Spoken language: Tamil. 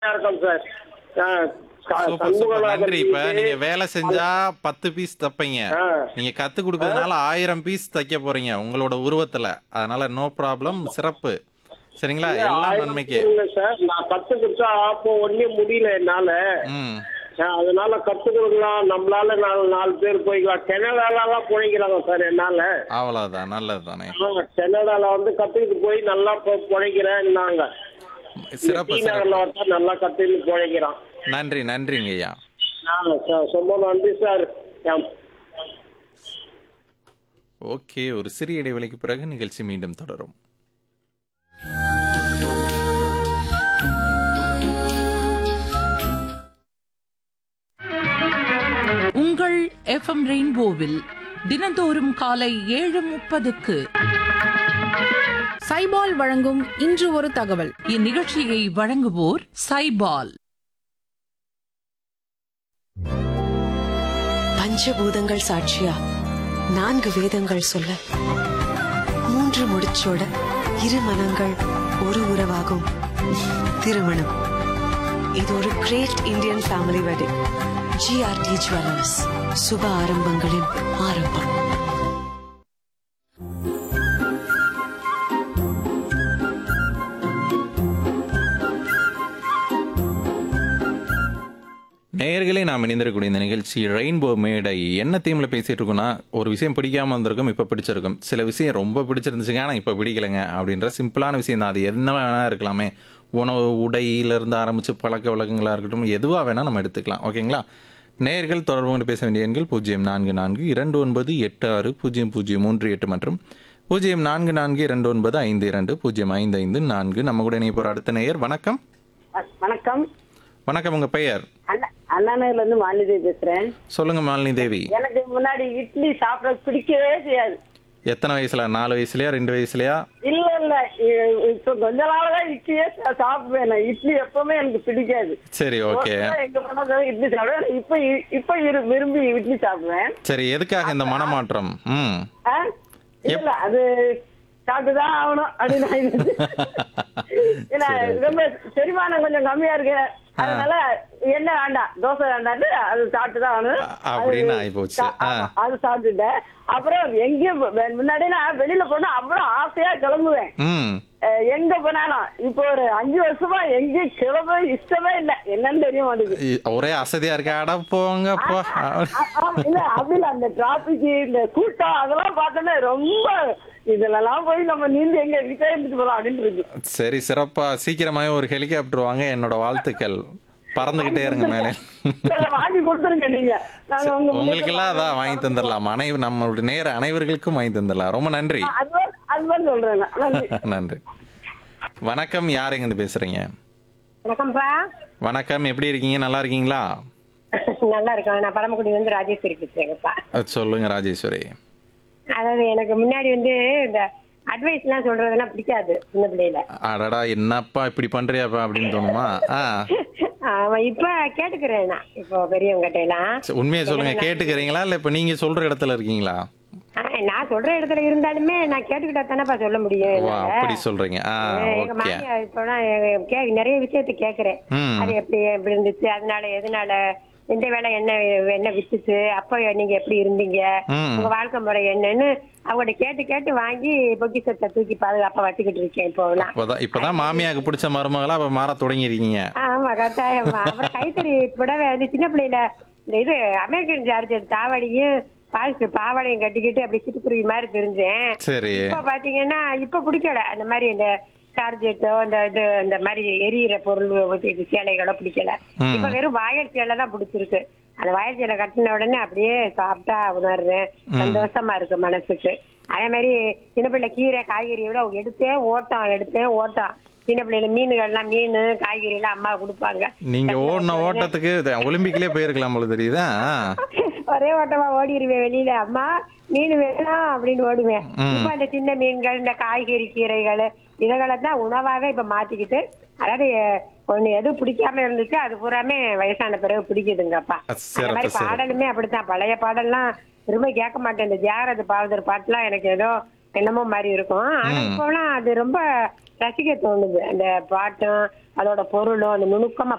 இருக்கோம் சார் ஆ, ச- சூப்பர் சூப்பர் சண்முகநாதன் நன்றி இப்ப வீட்டு- நீங்க வேலை செஞ்சா பத்து பீஸ் தைப்பீங்க ஆ. நீங்க கத்து கொடுக்கறதுனால ஆயிரம் பீஸ் தைக்க போறீங்க உங்களோட உருவத்துல அதனால நோ ப்ராப்ளம் சிறப்பு சரிங்களா எல்லாம் ஆயிரம் நன்மைக்கு இல்ல சார் நான் கத்து கொடுத்தா அப்போ ஒன்னே முடியல என்னால ம் ஆ, அதனால கத்து கொடுக்கலாம் நம்மளால நாலு நாலு பேர் போய்க்கலாம் கனடாலலாம் பிழைக்கிறாங்க சார் என்னால அவ்வளவுதான் நல்லது தானே ஆ, கனடால வந்து கத்துக்கிட்டு போய் நல்லா பொ- பிழைக்கிறேன்னாங்க சிறப்பு டி சிறப்பு நகர்ல வந்து நல்லா கத்துக்கிட்டு பிழைக்கிறான் நன்றி நன்றிங்க ஐயா ஆ, சார் ரொம்ப நன்றி சார் ஆ. ஓகே ஒரு சிறிய இடைவெளிக்கு பிறகு நிகழ்ச்சி மீண்டும் தொடரும் உங்கள் எஃப்எம் ரெயின்போவில் தினந்தோறும் காலை ஏழு முப்பதுக்கு சைபால் வழங்கும் இன்று ஒரு தகவல் இந்நிகழ்ச்சியை வழங்குவோர் சைபால் பஞ்சபூதங்கள் சாட்சியா நான்கு வேதங்கள் சொல்ல மூன்று முடிச்சோட இரு மனங்கள் ஒரு உறவாகும் திருமணம் இது ஒரு great Indian family wedding GRT jewellers சுப ஆரம்பங்களின் ஆரம்பம் நேயர்களே நாம் இணைந்திருக்கக்கூடிய இந்த நிகழ்ச்சி ரெயின்போ மேடை என்ன தீம்ல பேசிட்டு இருக்கோம்னா ஒரு விஷயம் பிடிக்காம இருந்திருக்கும் இப்போ பிடிச்சிருக்கும் சில விஷயம் ரொம்ப பிடிச்சிருந்துச்சுங்க ஆனால் இப்போ பிடிக்கலைங்க அப்படின்ற சிம்பிளான விஷயம் தான் அது என்ன வேணா இருக்கலாமே உணவு உடையிலிருந்து ஆரம்பிச்சு பழக்க வழக்கங்களாக இருக்கட்டும் எதுவாக வேணால் நம்ம எடுத்துக்கலாம் ஓகேங்களா நேயர்கள் தொடர்பு கொண்டு பேச வேண்டிய எண்கள் பூஜ்ஜியம் நான்கு நான்கு இரண்டு ஒன்பது எட்டு ஆறு பூஜ்ஜியம் பூஜ்ஜியம் மூன்று எட்டு மற்றும் பூஜ்ஜியம் நான்கு நான்கு இரண்டு ஒன்பது ஐந்து இரண்டு பூஜ்ஜியம் ஐந்து ஐந்து நான்கு நம்ம கூட இணைய போகிற அடுத்த நேயர் வணக்கம் வணக்கம் வணக்கம் உங்கள் பெயர் அண்ணா அண்ணாநகர்ல இருந்து மாலினி பேசுறேன் சொல்லுங்க மாலினி தேவி எனக்கு முன்னாடி இட்லி சாப்பிட பிடிக்கவே செய்யாது எத்தனை வயசுல நாலு வயசுலயா ரெண்டு வயசுலயா இல்ல இல்ல இ- இப்ப கொஞ்ச நாளதான் இட்லியே சா- சாப்பிடுவேன் நான். இட்லி எப்பவுமே எனக்கு பிடிக்காது சரி ஓகே ஒரு நாள் எங்க போனாலும் இட்லி சாப்பிடுவேன் இப்ப இ- இப்ப இரு- விரும்பி இட்லி சாப்பிடுவேன் சரி எதுக்காக இந்த மனமாற்றம் ம் ஆ? இல்ல அது சாப்பிட்டுதான் ஆகணும் அப்படின்னு நான் இருந்து. ஏன்னா ரொம்ப செரிமானம் கொஞ்சம் கம்மியா இருக்கு அதனால என்ன வேண்டாம் தோசை வேண்டாம்னு அது சாப்பிட்டுதான் ஆகணும் அ- அப்படின்னு அது ஆயிப்போச்சு. சா- ஆ. ஆமா, அது சாப்பிட்டுட்டேன் அப்புறம் எங்கேயும் போ- முன்னாடி நான் வெளியில போனா அவ்வளவு ஆசையா கிளம்புவேன் ம் அஹ் எங்க போனாலும் இப்போ ஒரு அஞ்சு வருஷமா எங்கேயும் கிளம்ப இஷ்டமே இல்ல என்னன்னு தெரியும் மாட்டேங்குது இ- ஒரே அசதியா இருக்க அட போங்கப்பா ஆ- ஆமா, இல்ல அப்படி இல்ல அந்த டிராபிக் இந்த கூட்டம் அதெல்லாம் பார்த்தோன்னே ரொம்ப இதுலலாம் போய் நம்ம நீந்து எங்க வீட்டே இருந்துட்டு போலாம் அப்படின்னு இருக்கு சரி சிறப்பா சீக்கிரமாவே ஒரு ஹெலிகாப்டர் வாங்க என்னோட வாழ்த்துக்கள் பறந்துகிட்டே இருங்க மேலே சரி, வாங்கி கொடுத்துருங்க நீங்க நாங்க உங்க உங்களுக்கெல்லாம் அதான் வாங்கி தந்துடலாம் அனைவர் நம்மளுடைய நேர அனைவர்களுக்கும் வாங்கி தந்துடலாம் ரொம்ப நன்றி அதுதான் அதுதான் சொல்றேன் நான். நன்றி நன்றி வணக்கம் யார் எங்கிருந்து பேசுறீங்க வணக்கம்ப்பா வணக்கம் எப்படி இருக்கீங்க நல்லா இருக்கீங்களா நல்லா இருக்கேன் நான் பரமக்குடி வந்து ராஜேஸ்வரி பேசுறேங்கப்பா அஹ் சொல்லுங்க ராஜேஸ்வரி அதாவது எனக்கு முன்னாடி வந்து இந்த அட்வைஸ் எல்லாம் சொல்றதெல்லாம் பிடிக்காது சின்ன பிள்ளையில அடடா என்னப்பா இப்படி பண்றியாப்பா அப்படின்னு தோணுமா ஆ ஆமா இப்ப கேட்டுக்கிறேன் நான் இப்போ பெரியவங்கிட்ட எல்லாம் சரி, உண்மையை சொல்லுங்க கேட்டுக்கிறீங்களா இல்ல இப்ப நீங்க சொல்ற இடத்துல இருக்கீங்களா ஆ, நான் சொல்ற இடத்துல இருந்தாலுமே நான் கேட்டுக்கிட்டா தானேப்பா சொல்ல முடியும் வா என்னால. அப்படி சொல்றீங்க ஆ எங்க ஓகே மாமியார் இப்போ கே நிறைய விஷயத்த கேக்குறேன் ம். அது எப்படி எப்படி இருந்துச்சு அதனால எதனால எந்த வேலை என்ன என்ன வித்துச்சு அப்ப நீங்க எப்படி இருந்தீங்க ம். உங்க வாழ்க்கை முறை என்னன்னு அவங்கள்ட்ட கேட்டு கேட்டு வாங்கி பொக்கிசத்தை தூக்கி பாதுகாப்பா வச்சுக்கிட்டு இருக்கேன் இப்போ எல்லாம் இப்பதான் இப்பதான் மாமியாக்கு பிடிச்ச மருமகளா அப்ப மாற தொடங்கிருக்கீங்க ஆமா கட்டாயமா அப்புறம் கைத்தறி புடவை வந்து சின்ன பிள்ளையில இந்த இது அமெரிக்கன் சார்ஜர் தாவடியும் பாலிஸ்டர் பாவாடையும் கட்டிக்கிட்டு அப்படி சிட்டுக்குருவி மாதிரி தெரிஞ்சேன் சரி இப்ப பாத்தீங்கன்னா இப்ப பிடிக்கல அந்த மாதிரி இந்த சார்ஜெட்டோ இந்த இது இந்த மாதிரி எரியிற பொருள் இது சேலைகளோ பிடிக்கல ம். இப்ப வெறும் வாயல் சேலை தான் பிடிச்சிருக்கு அந்த வாயல் சேலை கட்டின உடனே அப்படியே சாப்பிட்டா உணர்றேன் சந்தோஷமா இருக்கு மனசுக்கு அதே மாதிரி சின்ன பிள்ளை கீரை காய்கறியோட எடுத்தேன் ஓட்டம் எடுத்தேன் ஓட்டம் சின்ன பிள்ளைல மீனுகள்லாம் மீன் காய்கறி எல்லாம் அம்மா கொடுப்பாங்க நீங்க ஓடின ஓட்டத்துக்கு இது ஒலிம்பிக்லயே போயிருக்கலாம் போல தெரியுதா ஒரே ஓட்டமா ஓடிடுவேன் வெளியில அம்மா மீன் வேணாம் அப்படின்னு ஓடுவேன் ம். இப்ப அந்த சின்ன மீன்கள் இந்த காய்கறி கீரைகள் இதுகளை தான் உணவாவே இப்ப மாத்திக்கிட்டு அதாவது ஒண்ணு எது பிடிக்காம இருந்துச்சு அது பூராமே வயசான பிறகு பிடிக்குதுங்கப்பா அந்த சிறப்பு, மாதிரி சிறப்பு. பாடலுமே அப்படித்தான் பழைய பாடல்லாம் திரும்ப கேட்க மாட்டேன் இந்த ஜாகிரத பாவதர் பாட்டுலாம் எனக்கு ஏதோ என்னமோ மாதிரி இருக்கும் ஆனா இப்போலாம் அது ரொம்ப ரசிக்க தோணுது அந்த பாட்டும் அதோட பொருளும் அந்த நுணுக்கமா